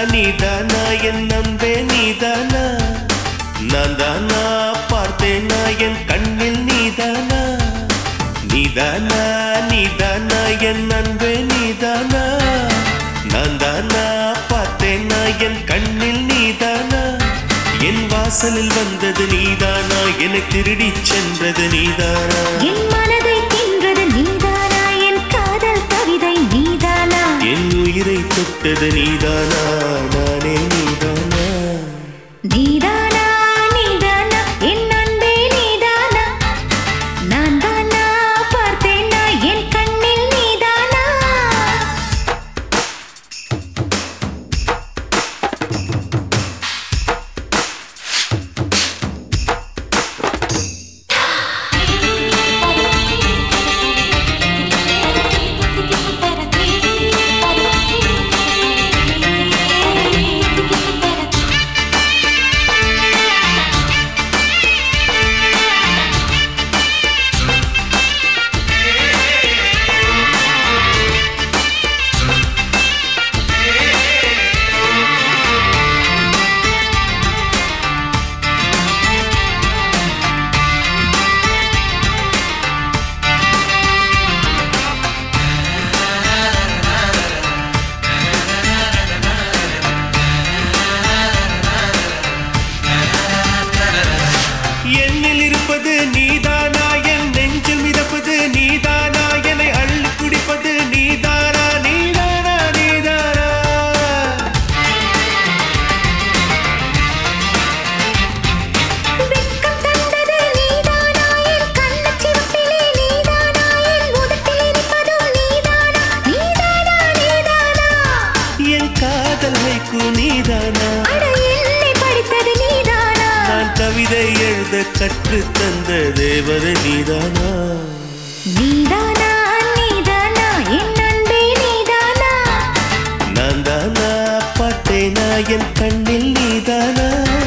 நீதானா என் நம்பே நீதானா நான் தானா பார்த்தேனா என் கண்ணில் நீதானா நீதானா நீதானா என் அன்பே நீதானா நான் தானா பார்த்தேனா என் கண்ணில் நீதானா என் வாசலில் வந்தது நீதானா என்னை திருடி சென்றது நீதானா என் மனதை தின்றது நீதானா என் காதல் கவிதை நீதானா என் உயிரை தொட்டது நீதானா நானே நீதானா நீதானா நீதானா என் அன்பே நீதானா நான் தானா பார்த்தேனா என் கண்ணில் நீதானா என்னில் இருப்பது நீதானா என் நெஞ்சில் மிதப்பது நீதானா என்னை அள்ளி குடிப்பது நீதானா நீதானா நீதானா வெட்கம் தந்தது நீதானா என் கண்ணச் சிவப்பிலே நீதானா என் உதட்டில் இனிப்பதும் நீதானா நீதானா நீதானா என் காதல் வைக்கு நீதானா அட என்னை படித்தது நீதானா நான் கவிதை எழுத கற்று தந்த தேவதை நீதானா நீதானா நீதானா என் அன்பே நீதானா நான் தானா பார்த்தேனா என் கண்ணில் நீதானா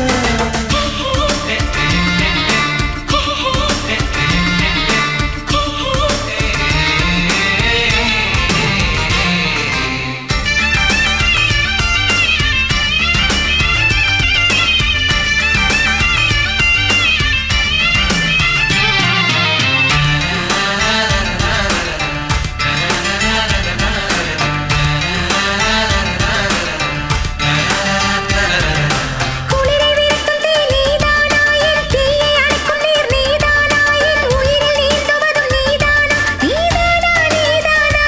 குளிரை விரட்டும் தீ நீதானா என் தீயை அணைக்கும் நீர் நீதானா என் உயிரில் நீந்துவதும் நீதானா நீதானா நீதானா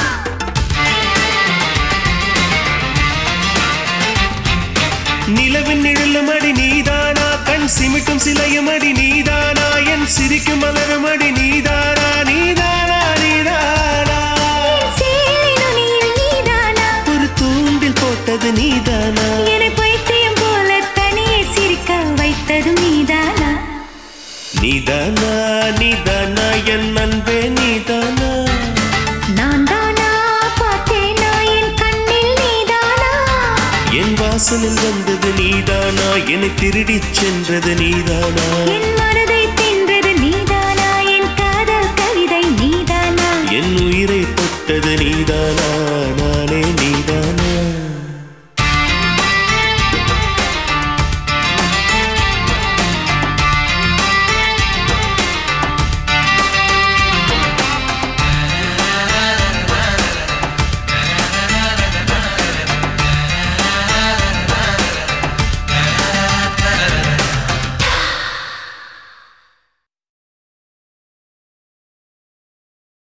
நிலவின் நிழலும் அடி நீதானா கண் சிமிட்டும் சிலையும் அடி நீதானா என் சிரிக்கும் மலரும் அடி நீதானா நீதானா நீதானா சேலை நுனியில் நீதானா ஒரு தூண்டில் போட்டது நீதானா என்னை பைத்தியம் போல தனியே சிரிக்க வைத்ததும் நீதானா நீதானா நீதானா என் அன்பே நீதானா நான் தானா பார்த்தேனா என் கண்ணில் நீதானா என் வாசலில் வந்தது நீதானா என்னை திருடிச் சென்றது நீதானா என் மனதை தின்றது நீதானா என் காதல் கவிதை நீதானா என் உயிரை தொட்டது நீதானா நானே நீதானா